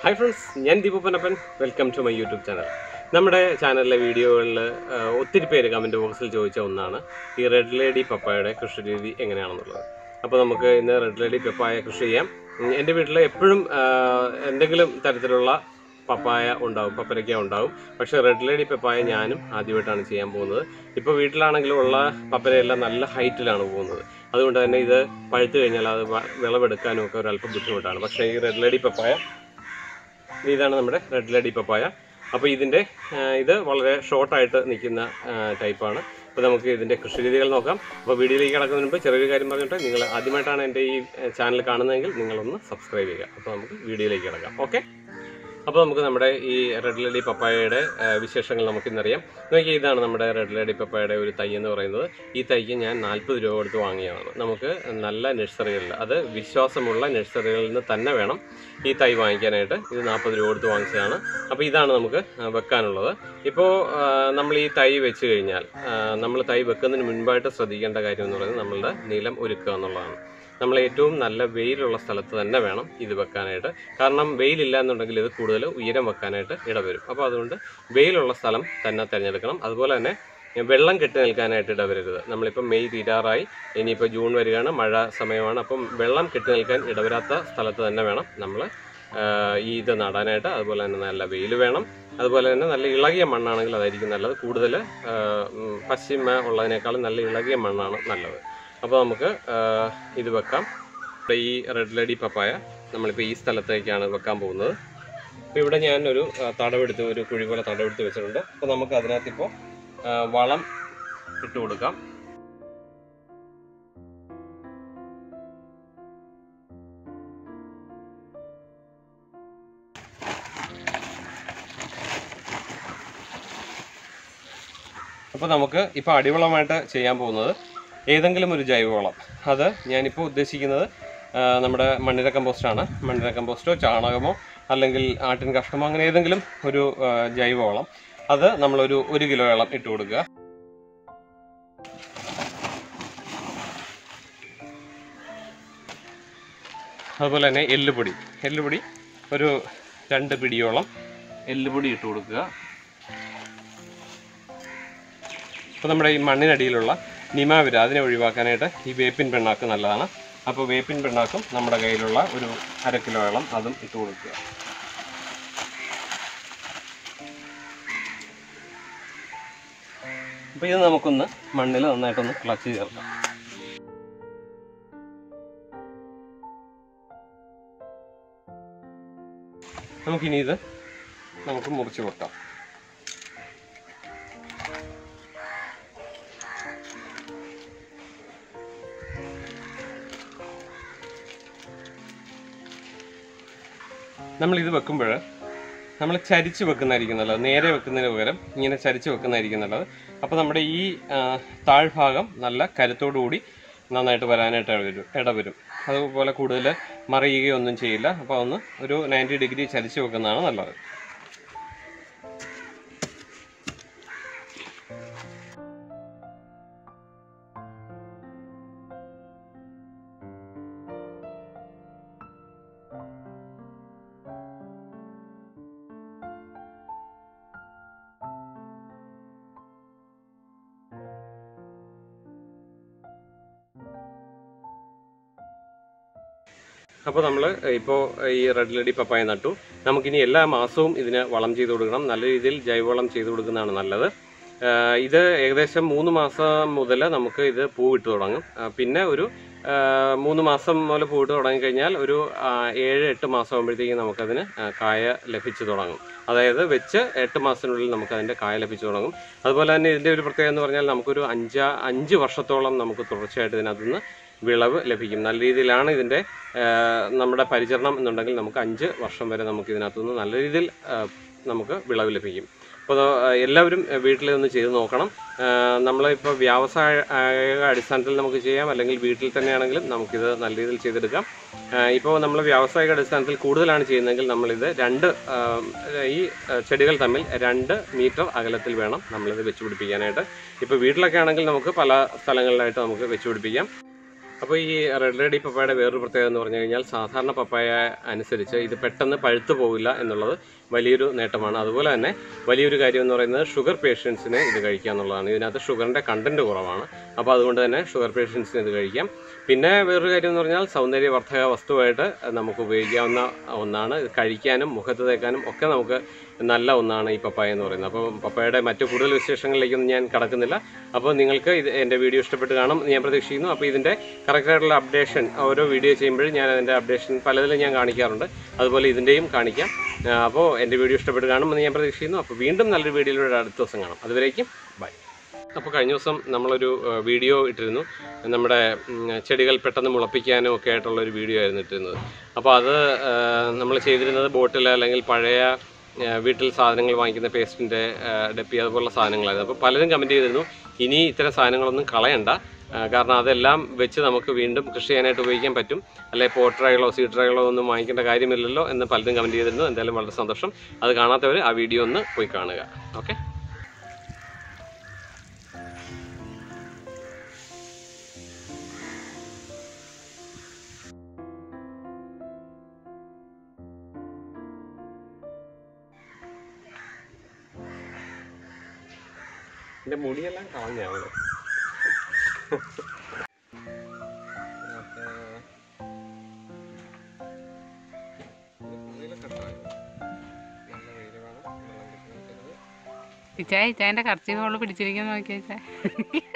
hi friends ഞാൻ Deepu Panappan welcome to my YouTube channel നമ്മുടെ ചാനലിലെ വീഡിയോകളിൽ ഒത്തിരി പേര് കമൻറ്റ് ബോക്സിൽ ചോദിച്ച ഒന്നാണ് ഈ റെഡ് ലേഡി പപ്പായയുടെ കൃഷി രീതി എങ്ങനെയാണെന്നുള്ളത് അപ്പോൾ നമുക്ക് ഇന്ന് റെഡ് ലേഡി പപ്പായ കൃഷി ചെയ്യാം ഉം, എൻ്റെ വീട്ടിൽ എപ്പോഴും ആ, എന്തെങ്കിലും തരത്തിലുള്ള പപ്പായ ഉണ്ടാവും പപ്പരയ്ക്ക ഉണ്ടാവും പക്ഷേ റെഡ് ലേഡി പപ്പായ ഞാനും ആദ്യമായിട്ടാണ് ചെയ്യാൻ പോകുന്നത് ഇപ്പോൾ വീട്ടിലാണെങ്കിലും ഉള്ള പപ്പരയെല്ലാം നല്ല ഹൈറ്റിലാണ് പോകുന്നത് അതുകൊണ്ട് തന്നെ ഇത് പഴുത്ത് കഴിഞ്ഞാൽ അത് വ- വിളവെടുക്കാനും ഒക്കെ ഒരല്പം ബുദ്ധിമുട്ടാണ് പക്ഷേ ഈ റെഡ് ലേഡി പപ്പായ ഇതാണ് നമ്മുടെ റെഡ് ലേഡി പപ്പായ അപ്പോൾ ഇതിൻ്റെ ആ, ഇത് വളരെ ഷോർട്ടായിട്ട് നിൽക്കുന്ന ടൈപ്പാണ് അപ്പോൾ നമുക്ക് ഇതിൻ്റെ കൃഷി രീതികൾ നോക്കാം അപ്പോൾ വീഡിയോയിലേക്ക് കിടക്കുന്നതിന് മുമ്പ് ചെറിയൊരു കാര്യം പറഞ്ഞിട്ട് നിങ്ങൾ ആദ്യമായിട്ടാണ് എൻ്റെ ഈ ചാനൽ കാണുന്നതെങ്കിൽ നിങ്ങളൊന്ന് സബ്സ്ക്രൈബ് ചെയ്യുക അപ്പോൾ നമുക്ക് വീഡിയോയിലേക്ക് കിടക്കാം ഓക്കെ അപ്പോൾ നമുക്ക് നമ്മുടെ ഈ റെഡ് ലേഡി പപ്പായയുടെ ആ, വിശേഷങ്ങൾ നമുക്കിന്നറിയാം നോക്കി ഇതാണ് നമ്മുടെ റെഡ് ലേഡി പപ്പായയുടെ ഒരു തൈ എന്ന് പറയുന്നത് ഈ തൈക്ക് ഞാൻ നാൽപ്പത് രൂപ കൊടുത്ത് വാങ്ങിയതാണ് നമുക്ക് നല്ല നഴ്സറികളിൽ അത് വിശ്വാസമുള്ള നഴ്സറികളിൽ നിന്ന് തന്നെ വേണം ഈ തൈ വാങ്ങിക്കാനായിട്ട് ഇത് നാൽപ്പത് രൂപ കൊടുത്ത് വാങ്ങിച്ചതാണ് അപ്പോൾ ഇതാണ് നമുക്ക് ആ, വെക്കാനുള്ളത് ഇപ്പോൾ നമ്മൾ ഈ തൈ വെച്ച് കഴിഞ്ഞാൽ നമ്മൾ തൈ വെക്കുന്നതിന് മുൻപായിട്ട് ശ്രദ്ധിക്കേണ്ട കാര്യം എന്ന് പറയുന്നത് നമ്മളുടെ നിലം ഒരുക്കുക എന്നുള്ളതാണ് നമ്മൾ ഏറ്റവും നല്ല വെയിലുള്ള സ്ഥലത്ത് തന്നെ വേണം ഇത് വെക്കാനായിട്ട് കാരണം വെയിലില്ല എന്നുണ്ടെങ്കിൽ ഇത് കൂടുതൽ ഉയരം വെക്കാനായിട്ട് ഇടവരും അപ്പോൾ അതുകൊണ്ട് വെയിലുള്ള സ്ഥലം തന്നെ തിരഞ്ഞെടുക്കണം അതുപോലെ തന്നെ വെള്ളം കെട്ടി നിൽക്കാനായിട്ട് ഇടവരരുത് നമ്മളിപ്പോൾ മെയ് തീരാറായി ഇനിയിപ്പോൾ ജൂൺ വരികയാണ് മഴ സമയമാണ് അപ്പം വെള്ളം കെട്ടി നിൽക്കാൻ ഇടവരാത്ത സ്ഥലത്ത് തന്നെ വേണം നമ്മൾ ഈ ഇത് നടാനായിട്ട് അതുപോലെ തന്നെ നല്ല വെയിൽ വേണം അതുപോലെ തന്നെ നല്ല ഇളകിയ മണ്ണാണെങ്കിൽ അതായിരിക്കും നല്ലത് കൂടുതൽ പശ്ചിമ ഉള്ളതിനേക്കാളും നല്ല ഇളകിയ മണ്ണാണ് നല്ലത് അപ്പോൾ നമുക്ക് ആ, ഇത് വെക്കാം ഇവിടെ ഈ റെഡ് ലേഡി പപ്പായ നമ്മളിപ്പോൾ ഈ സ്ഥലത്തേക്കാണ് വെക്കാൻ പോകുന്നത് അപ്പോൾ ഇവിടെ ഞാനൊരു ആ, തടവെടുത്ത് ഒരു കുഴി പോലെ തടവെടുത്ത് വെച്ചിട്ടുണ്ട് അപ്പോൾ നമുക്ക് അതിനകത്തിപ്പോൾ ആ, വളം ഇട്ട് കൊടുക്കാം അപ്പോൾ നമുക്ക് ഇപ്പോൾ അടിവളമായിട്ട് ചെയ്യാൻ പോകുന്നത് ഏതെങ്കിലും ഒരു ജൈവവളം അത് ഞാനിപ്പോൾ ഉദ്ദേശിക്കുന്നത് ആ, നമ്മുടെ മണ്ണിര കമ്പോസ്റ്റാണ് മണ്ണിര കമ്പോസ്റ്റോ ചാണകമോ അല്ലെങ്കിൽ ആട്ടിൻ കഷ്ടമോ അങ്ങനെ ഏതെങ്കിലും ഒരു ആ, ജൈവവളം അത് നമ്മളൊരു ഒരു കിലോ വെള്ളം ഇട്ട് കൊടുക്കുക അതുപോലെ തന്നെ എല്ലുപൊടി എല്ലുപൊടി ഒരു രണ്ട് പിടിയോളം എല്ലുപൊടി ഇട്ട് കൊടുക്കുക അപ്പോൾ നമ്മുടെ ഈ മണ്ണിനടിയിലുള്ള നിമാവിര അതിനെ ഒഴിവാക്കാനായിട്ട് ഈ വേപ്പിൻ പിണ്ണാക്ക് നല്ലതാണ് അപ്പോൾ വേപ്പിൻ പിണ്ണാക്കും നമ്മുടെ കയ്യിലുള്ള ഒരു അര കിലോ വെള്ളം അതും ഇട്ട് കൊടുക്കുക അപ്പോൾ ഇത് നമുക്കൊന്ന് മണ്ണിൽ നന്നായിട്ടൊന്ന് കിളച്ച് ചേർക്കാം നമുക്കിനി ഇത് നമുക്ക് മുറിച്ച് വെക്കാം നമ്മൾ ഇത് വെക്കുമ്പോൾ നമ്മൾ ചരിച്ച് വെക്കുന്നതായിരിക്കും നല്ലത് നേരെ വെക്കുന്നതിന് പകരം ഇങ്ങനെ ചരിച്ച് വെക്കുന്നതായിരിക്കും നല്ലത് അപ്പോൾ നമ്മുടെ ഈ ആ, താഴ്ഭാഗം നല്ല കരുത്തോടു കൂടി നന്നായിട്ട് വരാനായിട്ട് ഇടവരും ഇടവരും അതുപോലെ കൂടുതൽ മറിയുകയൊന്നും ചെയ്യില്ല അപ്പോൾ ഒന്ന് ഒരു നയൻറ്റി ഡിഗ്രി ചരിച്ച് വെക്കുന്നതാണ് നല്ലത് അപ്പോൾ നമ്മൾ ഇപ്പോൾ ഈ റെഡ് ലേഡി പപ്പായ നട്ടു നമുക്കിനി എല്ലാ മാസവും ഇതിന് വളം ചെയ്ത് കൊടുക്കണം നല്ല രീതിയിൽ ജൈവവളം ചെയ്ത് കൊടുക്കുന്നതാണ് നല്ലത് ആ, ഇത് ഏകദേശം മൂന്ന് മാസം മുതൽ നമുക്ക് ഇത് പൂവിട്ട് തുടങ്ങും ആ, പിന്നെ ഒരു ആ, മൂന്ന് മാസം മുതൽ പൂവിട്ട് തുടങ്ങിക്കഴിഞ്ഞാൽ ഒരു ആ, ഏഴ് എട്ട് മാസം ആകുമ്പോഴത്തേക്കും നമുക്കതിന് ആ, കായ ലഭിച്ചു തുടങ്ങും അതായത് വെച്ച് എട്ട് മാസത്തിനുള്ളിൽ നമുക്കതിൻ്റെ കായ ലഭിച്ചു തുടങ്ങും അതുപോലെ തന്നെ ഇതിൻ്റെ ഒരു പ്രത്യേകത എന്ന് പറഞ്ഞാൽ നമുക്കൊരു അഞ്ച് അഞ്ച് വർഷത്തോളം നമുക്ക് തുടർച്ചയായിട്ട് ഇതിനകത്തുനിന്ന് വിളവ് ലഭിക്കും നല്ല രീതിയിലാണ് ഇതിൻ്റെ ആ, നമ്മുടെ പരിചരണം എന്നുണ്ടെങ്കിൽ നമുക്ക് അഞ്ച് വർഷം വരെ നമുക്ക് ഇതിനകത്തുനിന്ന് നല്ല രീതിയിൽ ആ, നമുക്ക് വിളവ് ലഭിക്കും അപ്പോൾ എല്ലാവരും വീട്ടിൽ ഒന്ന് ചെയ്ത് നോക്കണം നമ്മളിപ്പോൾ വ്യാവസായ അടിസ്ഥാനത്തിൽ നമുക്ക് ചെയ്യാം അല്ലെങ്കിൽ വീട്ടിൽ തന്നെയാണെങ്കിലും നമുക്കിത് നല്ല രീതിയിൽ ചെയ്തെടുക്കാം ഇപ്പോൾ നമ്മൾ വ്യാവസായിക അടിസ്ഥാനത്തിൽ കൂടുതലാണ് ചെയ്യുന്നതെങ്കിൽ നമ്മളിത് രണ്ട് ആ, ഈ ആ, ചെടികൾ തമ്മിൽ രണ്ട് മീറ്റർ അകലത്തിൽ വേണം നമ്മളിത് വെച്ച് പിടിപ്പിക്കാനായിട്ട് ഇപ്പോൾ വീട്ടിലൊക്കെ ആണെങ്കിൽ നമുക്ക് പല സ്ഥലങ്ങളിലായിട്ട് നമുക്ക് വെച്ച് പിടിപ്പിക്കാം അപ്പോൾ ഈ റെഡ് ലേഡി പപ്പായയുടെ വേറൊരു പ്രത്യേകത എന്ന് പറഞ്ഞു കഴിഞ്ഞാൽ സാധാരണ പപ്പായ അനുസരിച്ച് ഇത് പെട്ടെന്ന് പഴുത്തു പോകില്ല എന്നുള്ളത് വലിയൊരു നേട്ടമാണ് അതുപോലെ തന്നെ വലിയൊരു കാര്യം എന്ന് പറയുന്നത് ഷുഗർ പേഷ്യൻസിന് ഇത് കഴിക്കുക എന്നുള്ളതാണ് ഇതിനകത്ത് ഷുഗറിൻ്റെ കണ്ടന്റ് കുറവാണ് അപ്പോൾ അതുകൊണ്ട് തന്നെ ഷുഗർ പേഷ്യൻസിന് ഇത് കഴിക്കാം പിന്നെ വേറൊരു കാര്യം എന്ന് പറഞ്ഞാൽ സൗന്ദര്യവർദ്ധക വസ്തുവായിട്ട് നമുക്ക് ഉപയോഗിക്കാവുന്ന ഒന്നാണ് ഇത് കഴിക്കാനും മുഖത്ത് തേക്കാനും ഒക്കെ നമുക്ക് നല്ല ഒന്നാണ് ഈ പപ്പായ എന്ന് പറയുന്നത് അപ്പോൾ പപ്പായയുടെ മറ്റു കൂടുതൽ വിശേഷങ്ങളിലേക്കൊന്നും ഞാൻ കടക്കുന്നില്ല അപ്പോൾ നിങ്ങൾക്ക് ഇത് എൻ്റെ വീഡിയോ ഇഷ്ടപ്പെട്ട് കാണും എന്ന് ഞാൻ പ്രതീക്ഷിക്കുന്നു അപ്പോൾ ഇതിൻ്റെ കറക്റ്റായിട്ടുള്ള അപ്ഡേഷൻ ഓരോ വീഡിയോ ചെയ്യുമ്പോഴും ഞാൻ അതിൻ്റെ അപ്ഡേഷൻ പലതിലും ഞാൻ കാണിക്കാറുണ്ട് അതുപോലെ ഇതിൻ്റെയും കാണിക്കാം ആ, അപ്പോൾ എൻ്റെ വീഡിയോ ഇഷ്ടപ്പെട്ട് കാണുമെന്ന് ഞാൻ പ്രതീക്ഷിക്കുന്നു അപ്പോൾ വീണ്ടും നല്ലൊരു വീഡിയോയിലൂടെ അടുത്ത ദിവസം കാണാം അതുവരേക്കും ബൈ അപ്പോൾ കഴിഞ്ഞ ദിവസം നമ്മളൊരു ആ, വീഡിയോ ഇട്ടിരുന്നു നമ്മുടെ ഉം, ചെടികൾ പെട്ടെന്ന് മുളപ്പിക്കാനും ഒക്കെ ആയിട്ടുള്ള ഒരു വീഡിയോ ആയിരുന്നു ഇട്ടിരുന്നത് അപ്പോൾ അത് നമ്മൾ ചെയ്തിരുന്നത് ബോട്ടിൽ അല്ലെങ്കിൽ പഴയ ആ, വീട്ടിൽ സാധനങ്ങൾ വാങ്ങിക്കുന്ന പേസ്റ്റിൻ്റെ ഡപ്പി അതുപോലുള്ള സാധനങ്ങളായിരുന്നു അപ്പോൾ പലരും കമൻറ്റ് ചെയ്തിരുന്നു ഇനി ഇത്തരം സാധനങ്ങളൊന്നും കളയണ്ട ആ, കാരണം അതെല്ലാം വെച്ച് നമുക്ക് വീണ്ടും കൃഷി ചെയ്യാനായിട്ട് ഉപയോഗിക്കാൻ പറ്റും അല്ലെ പോട്രകളോ സീഡ്രകളോ ഒന്നും വാങ്ങിക്കേണ്ട കാര്യമില്ലല്ലോ എന്ന് പലരും കമൻറ്റ് ചെയ്തിരുന്നു എന്തായാലും വളരെ സന്തോഷം അത് കാണാത്തവർ ആ വീഡിയോ ഒന്ന് പോയി കാണുക ഓക്കെ എൻ്റെ മുടിയെല്ലാം കളഞ്ഞാണ് ഇച്ചാ ഇച്ചാൻ്റെ കർച്ചി മോള് പിടിച്ചിരിക്കുന്ന നോക്കിയാ